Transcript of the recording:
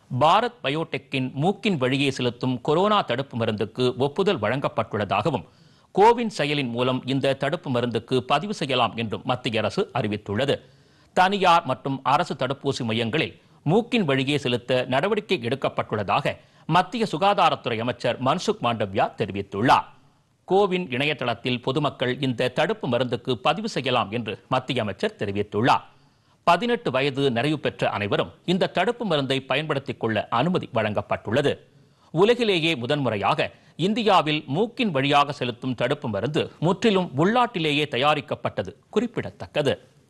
பாரத் பயோடெக்கின் மூக்கின் வழியே செலுத்தும் கொரோனா தடுப்பு மருந்துக்கு ஒப்புதல் வழங்கப்பட்டுள்ளதாகவும் கோவின் செயலின் மூலம் இந்த தடுப்பு மருந்துக்கு பதிவு செய்யலாம் என்றும் மத்திய அரசு அறிவித்துள்ளது தனியார் மற்றும் அரசு தடுப்பூசி மையங்களில் மூக்கின் வழியே செலுத்த நடவடிக்கை எடுக்கப்பட்டுள்ளதாக மத்திய சுகாதாரத்துறை அமைச்சர் மன்சுக் மாண்டவ்யா தெரிவித்துள்ளார் கோவின் இணையதளத்தில் பொதுமக்கள் இந்த தடுப்பு மருந்துக்கு பதிவு செய்யலாம் என்று மத்திய அமைச்சர் தெரிவித்துள்ளார் பதினெட்டு வயது நிறைவு பெற்ற அனைவரும் இந்த தடுப்பு மருந்தை பயன்படுத்திக் கொள்ள அனுமதி வழங்கப்பட்டுள்ளது உலகிலேயே முதன்முறையாக இந்தியாவில் மூக்கின் வழியாக செலுத்தும் தடுப்பு மருந்து முற்றிலும் உள்நாட்டிலேயே தயாரிக்கப்பட்டது குறிப்பிடத்தக்கது